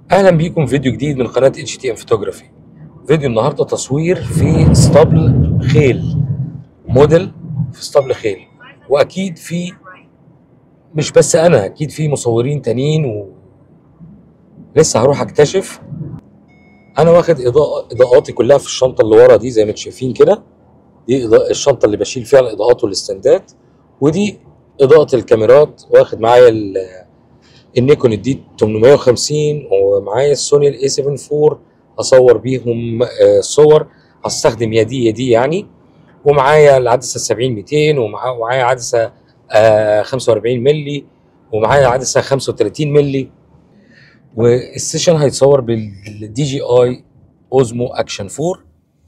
اهلا بيكم في فيديو جديد من قناه اتش تي ام فوتوغرافي فيديو النهارده تصوير في اسطبل خيل موديل في اسطبل خيل واكيد في مش بس انا اكيد في مصورين تانيين و لسه هروح اكتشف انا واخد اضاءه اضاءاتي كلها في الشنطه اللي ورا دي زي ما انتم شايفين كده دي إضاءة الشنطه اللي بشيل فيها الاضاءات والاستندات ودي اضاءه الكاميرات واخد معايا ال- النيكون الدي 850 ومعايا السوني الاي 7 4 اصور بيهم آه، صور هستخدم يا دي يا دي يعني ومعايا العدسه 70 200 ومعا- ومعايا عدسه آه، 45 مللي ومعايا عدسه 35 مللي والسيشن هيتصور بالدي جي اي اوزمو اكشن 4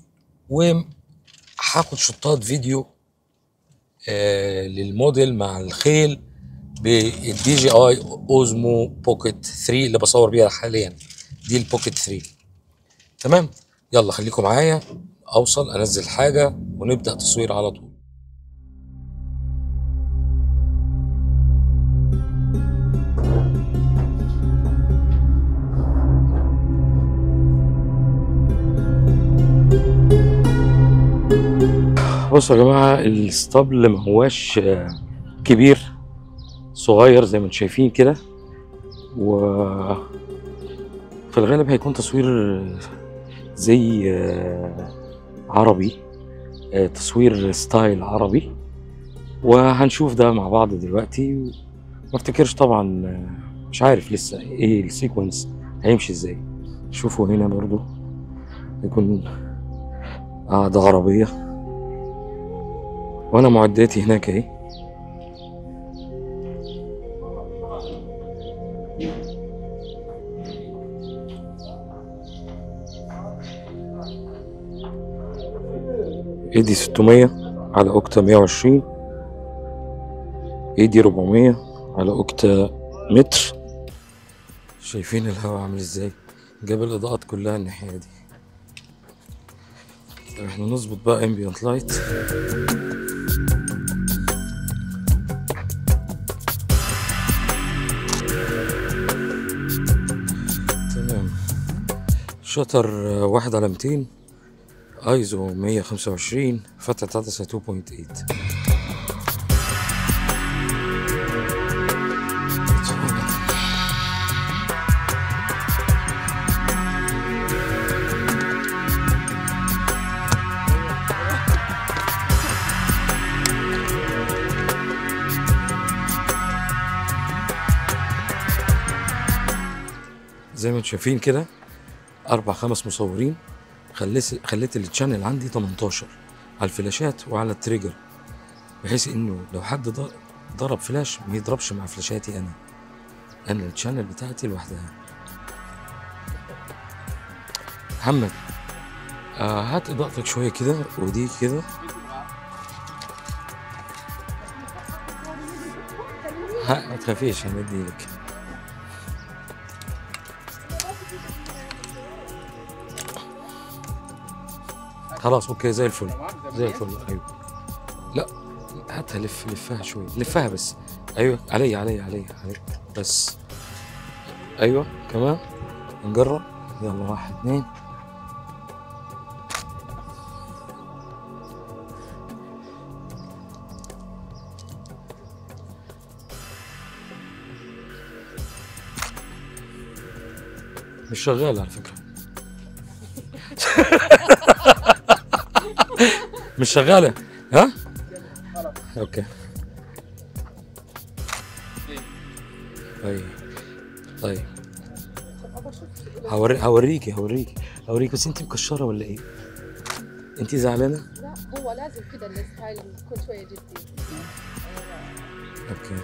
وهاخد شطات فيديو آه، للموديل مع الخيل بالدي جي اي اوزمو بوكيت 3 اللي بصور بيها حاليا دي البوكيت 3 تمام يلا خليكم معايا اوصل انزل حاجه ونبدا تصوير على طول بصوا يا جماعه الاسطبل ما هواش آه، كبير صغير زي ما انتم شايفين كده و في الغالب هيكون تصوير زي آه، عربي آه، تصوير ستايل عربي وهنشوف ده مع بعض دلوقتي ما افتكرش طبعا آه، مش عارف لسه ايه السيكونس هيمشي ازاي شوفوا هنا برضو يكون قاعدة عربية وانا معداتي هناك اهي ايدي 600 على اوكتا 120 ايدي 400 على اوكتا متر شايفين الهواء عامل ازاي جاب الاضاءات كلها الناحيه دي طب احنا نظبط بقى امبيانت لايت تمام شطر آه، واحد على 200 ايزو 125 فتحة عدسة 2.8 زي ما انتم شايفين كده اربع خمس مصورين خليت خليت التشانل عندي 18 على الفلاشات وعلى التريجر بحيث انه لو حد ض- ضرب فلاش ما يضربش مع فلاشاتي انا انا التشانل بتاعتي لوحدها محمد آه هات اضاءتك شويه كده ودي كده ها ما تخافيش هندي لك خلاص اوكي زي الفل زي الفل ايوه لا هاتها لف لفها شوي لفها بس ايوه علي علي علي علي بس ايوه كمان نجرب يلا واحد اثنين مش شغال على فكره مش شغاله ها اوكي طيب طيب هوري هوريكي هوريكي هوريكي بس انت مكشره ولا ايه انت زعلانه لا هو لازم كده الستايل يكون شويه جدي اوكي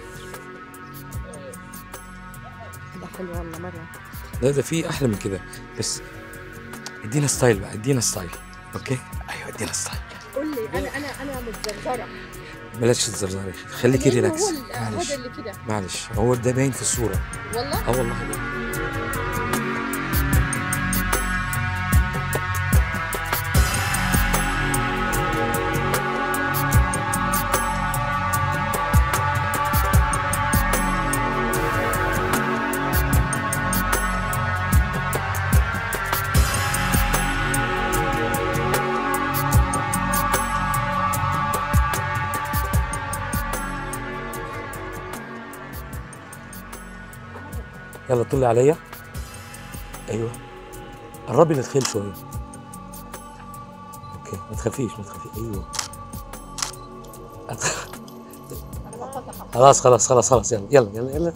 ده حلو والله مره لا ده في احلى من كده بس ادينا ستايل بقى ادينا ستايل اوكي ايوه ادينا ستايل قول لي انا انا انا متزرزره بلاش الزرزار خليكي لأنه ريلاكس هو ال- معلش هذا اللي كده معلش هو ده باين في الصوره والله اه والله يلا طلي عليا ايوه قربي للخيل شويه اوكي ما تخافيش ما تخافيش ايوه خلاص خلاص خلاص خلاص يلا يلا يلا يلا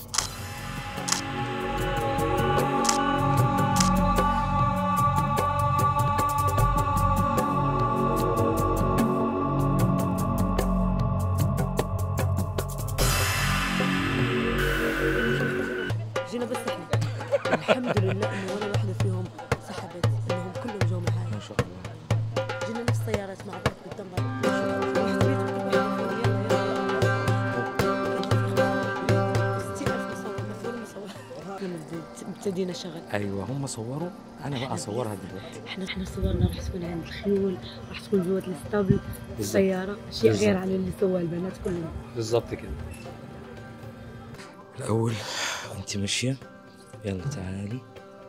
جينا بس احنا الحمد لله انه ولا واحده فيهم سحبت انهم كلهم جو معاي ما شاء الله جينا نفس سيارات مع بعض قدام بعض ابتدينا شغل ايوه هم صوروا انا بقى اصورها دلوقتي احنا احنا صورنا راح تكون عند الخيول راح تكون جوة الاسطبل بالظبط. السيارة شيء غير بالظبط. عن اللي سواه البنات كلهم بالظبط كده الاول انت ماشيه يلا تعالي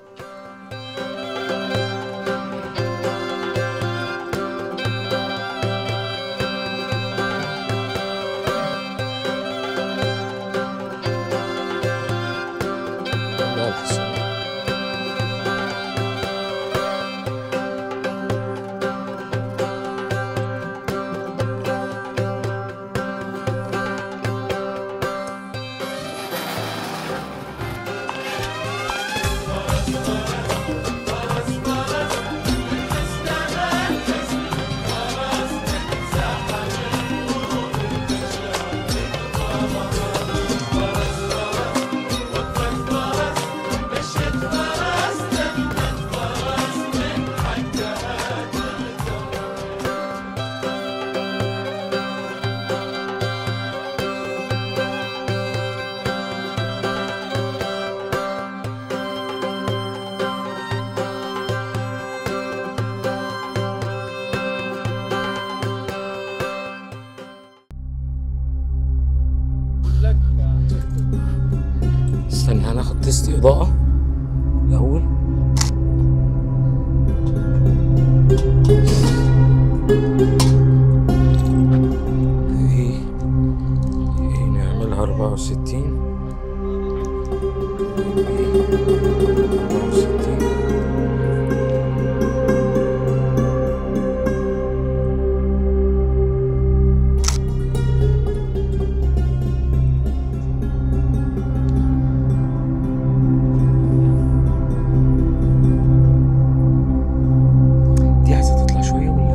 لا الحصان. استنى هناخد تيست اضاءة الاول ايه ايه نعملها اربعة وستين اربعة وستين دي عايزة تطلع شوية ولا؟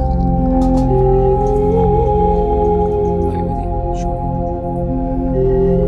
أيوة دي شوية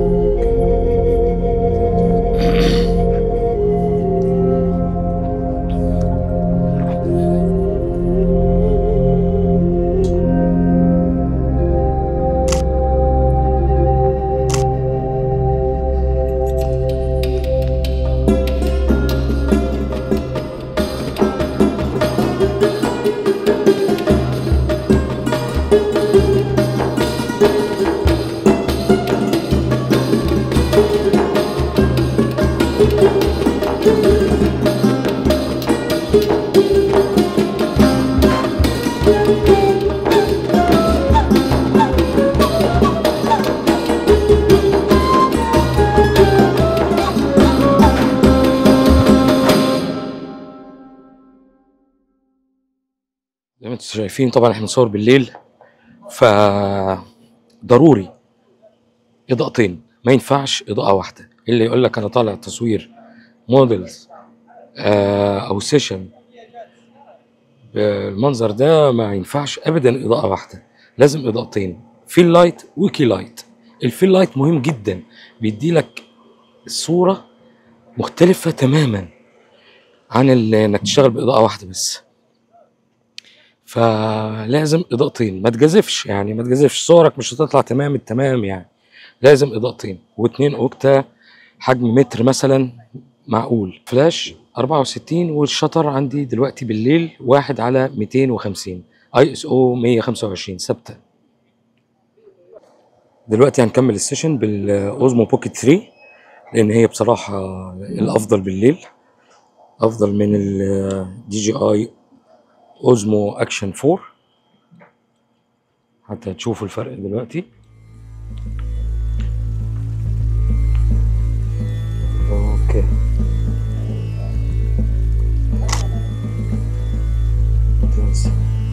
زي ما انتم شايفين طبعا احنا بنصور بالليل ف ضروري اضاءتين ما ينفعش اضاءه واحده اللي يقول لك انا طالع تصوير موديلز آه او سيشن بالمنظر ده ما ينفعش ابدا اضاءه واحده لازم اضاءتين فيل لايت وكي لايت الفيل لايت مهم جدا بيدي لك الصوره مختلفه تماما عن ال- انك تشتغل باضاءه واحده بس فلازم اضاءتين ما تجازفش يعني ما تجازفش صورك مش هتطلع تمام التمام يعني لازم اضاءتين واتنين اوكتا حجم متر مثلا معقول فلاش 64 والشطر عندي دلوقتي بالليل واحد على 250 اي اس او 125 ثابته دلوقتي هنكمل السيشن بالاوزمو بوكيت 3 لان هي بصراحه الافضل بالليل افضل من الدي جي اي اوزمو اكشن 4 حتى تشوفوا الفرق دلوقتي اوكي اوكي ممتاز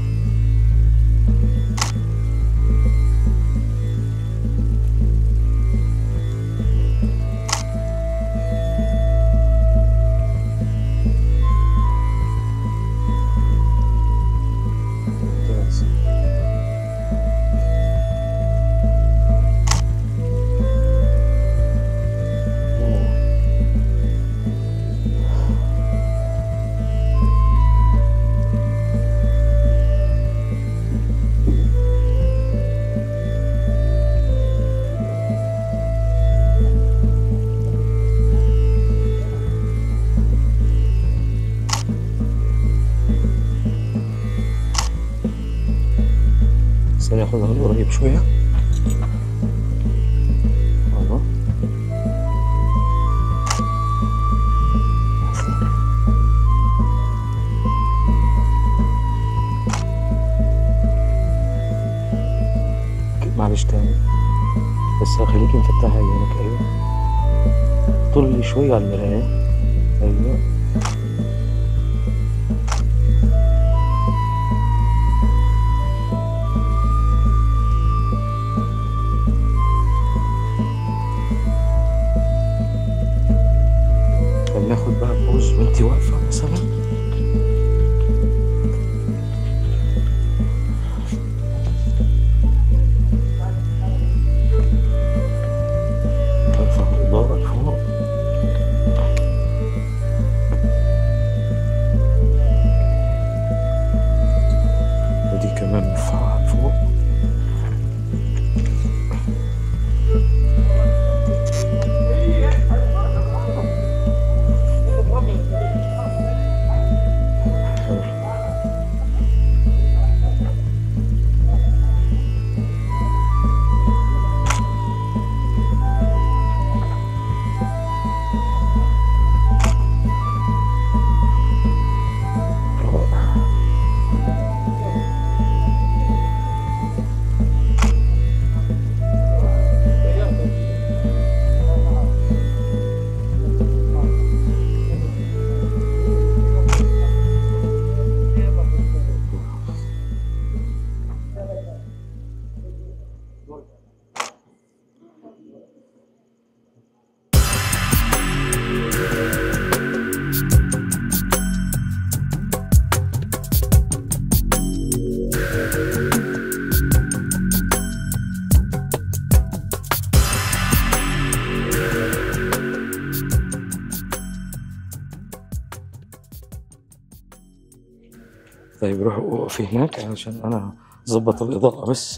ممتاز أوه. ثانية خدها من قريب شوية أهو. معلش تاني بس خليكي مفتحة عيونك أيوة طلي شوية على المراية أيوة طب ناخد بقى بوز وانتي واقفة مثلا ارفع الإضاءة لفوق ودي كمان نرفعها لفوق رائع طيب روح وقفي هناك عشان انا ظبط الاضاءة بس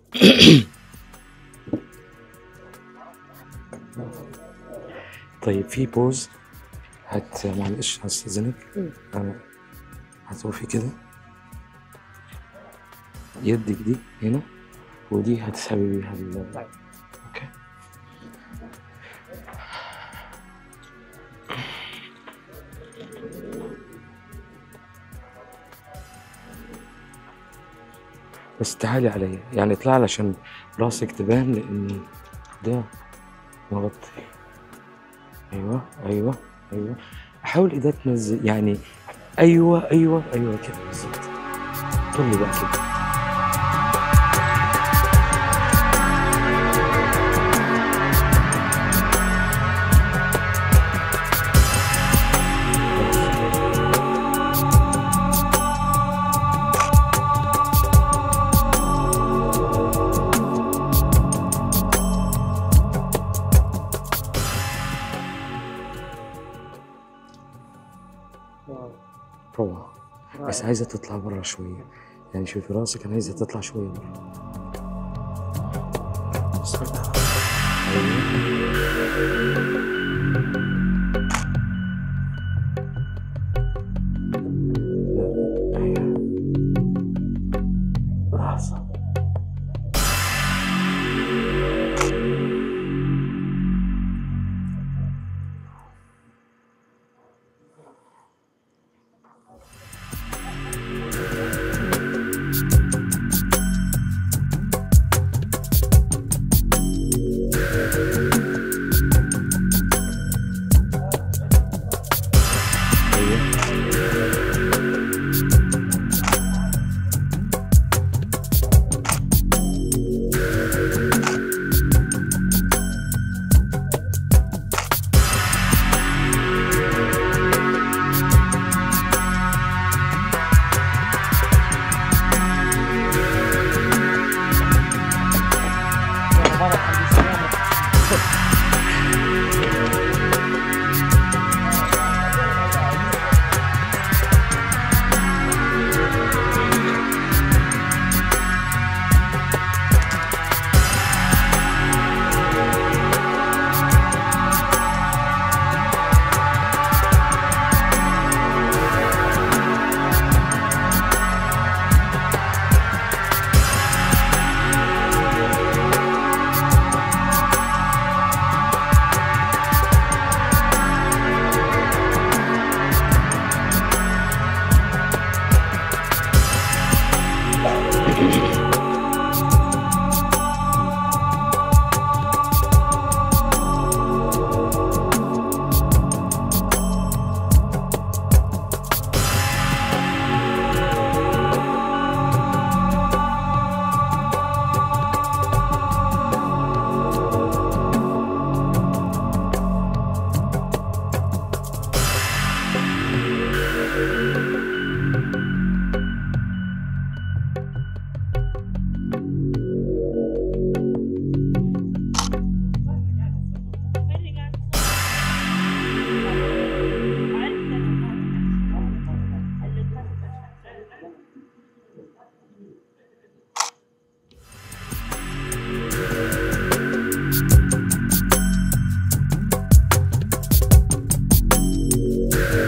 طيب في بوز هت معلش هستأذنك مم. انا هتوقفي كده يدك دي هنا ودي هتسحبي بيها ال طيب. اوكي بس تعالي عليا يعني اطلع علشان راسك تبان لان ده مغطي ايوه ايوه ايوه حاول اذا تنزل يعني ايوه ايوه ايوه كده بالظبط طلي بقى كده روعة بس عايزة تطلع برا شوية يعني شوفي راسك أنا عايزة تطلع شوية برا لحظة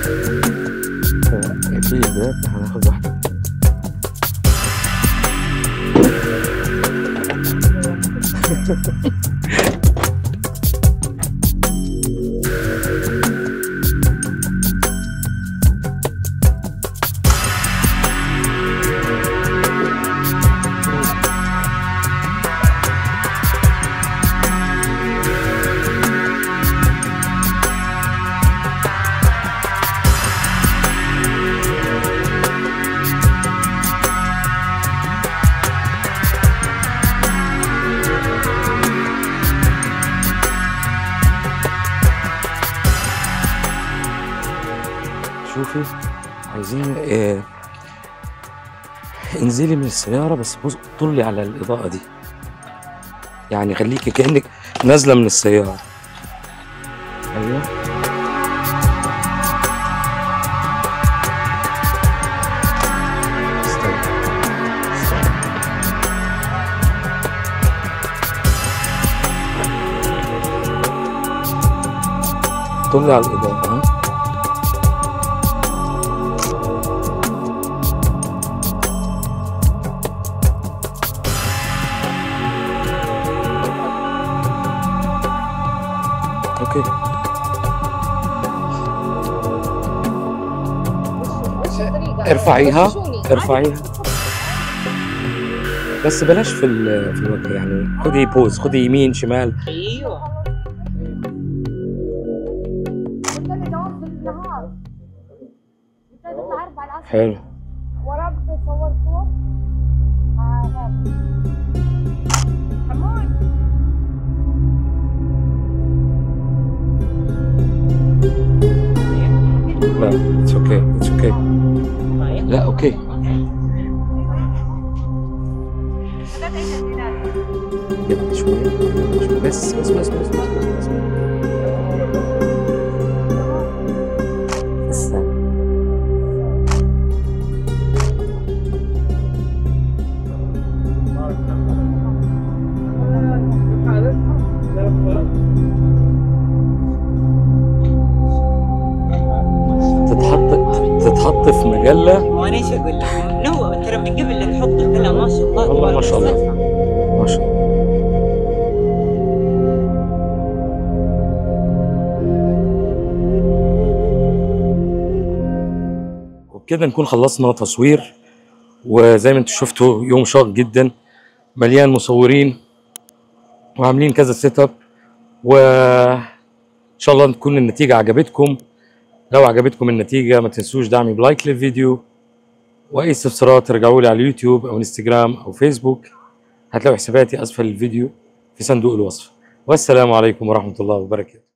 في الباب هناخد واحدة شوفي عايزين آه انزلي من السيارة بس بص طلي على الإضاءة دي يعني خليكي كأنك نازلة من السيارة أيوه استنى استنى طلي على الإضاءة ها اوكي وش الطريقة؟ ارفعيها وشوني. ارفعيها بس بلاش في ال- في الوجه يعني خدي بوز خدي يمين شمال ايوه قلت له دوام بالنهار قلت له تطلع اربع العصر حلو وراه بدي صور صور مع غاب حمود لا اتس اوكي اتس اوكي لا اوكي يلا شوية شوية. بس بس بس بس بس بس بس استنى تتحط تتحط في مجلة وانا ايش اقول لك؟ نو ترى من قبل لا تحط الكلام ما شاء الله والله ما تبارك شاء الله. الله. ما شاء الله وبكده نكون خلصنا تصوير وزي ما انتم شفتوا يوم شاق جدا مليان مصورين وعاملين كذا سيت اب وان شاء الله تكون النتيجة عجبتكم لو عجبتكم النتيجة ما تنسوش دعمي بلايك للفيديو واي استفسارات ترجعوا لي على اليوتيوب او انستجرام او فيسبوك هتلاقوا حساباتي اسفل الفيديو في صندوق الوصف والسلام عليكم ورحمة الله وبركاته